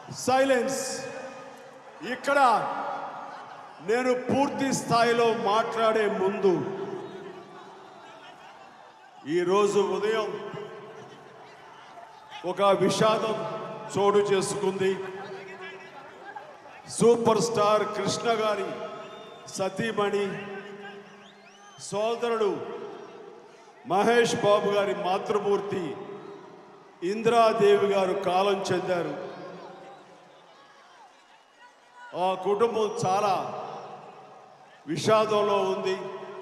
silence ఇక్కడ నేను పూర్తి స్థాయిలో మాట్లాడే ముందు ఈరోజు ఉదయం ఒక విషాదం చోటు చేసుకుంది సూపర్ స్టార్ కృష్ణ గారి సతీమణి సోదరుడు మహేష్ బాబు గారి మాతృమూర్తి ఇందిరాదేవి గారు కాలం చెందారు ఆ కుటుంబం చాలా విషాదంలో ఉంది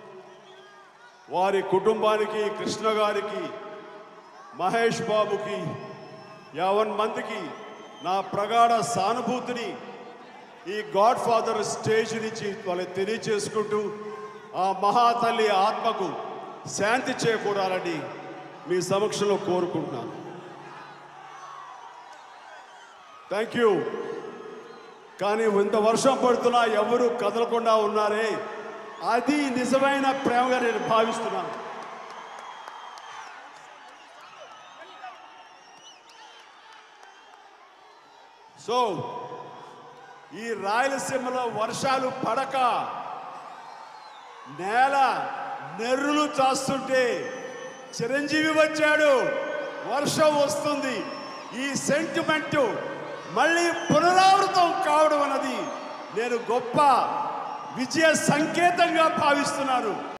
వారి కుటుంబానికి కృష్ణ గారికి మహేష్ బాబుకి యావన్ మందికి నా ప్రగాఢ సానుభూతిని ఈ గాడ్ ఫాదర్ స్టేజ్ నుంచి వాళ్ళకి తెలియచేసుకుంటూ ఆ మహాతల్లి ఆత్మకు శాంతి చేకూరాలని మీ సమక్షంలో కోరుకుంటున్నాను థ్యాంక్ యూ కానీ ఇంత వర్షం పడుతున్నా ఎవరు కదలకుండా ఉన్నారే అది నిజమైన ప్రేమగా నేను భావిస్తున్నాను సో ఈ రాయలసీమలో వర్షాలు పడక నేల నెర్రులు చాస్తుంటే చిరంజీవి వచ్చాడు వర్షం వస్తుంది ఈ సెంటిమెంట్ మళ్ళీ పునరావృతం కావడం అన్నది నేను గొప్ప విజయ సంకేతంగా భావిస్తున్నాను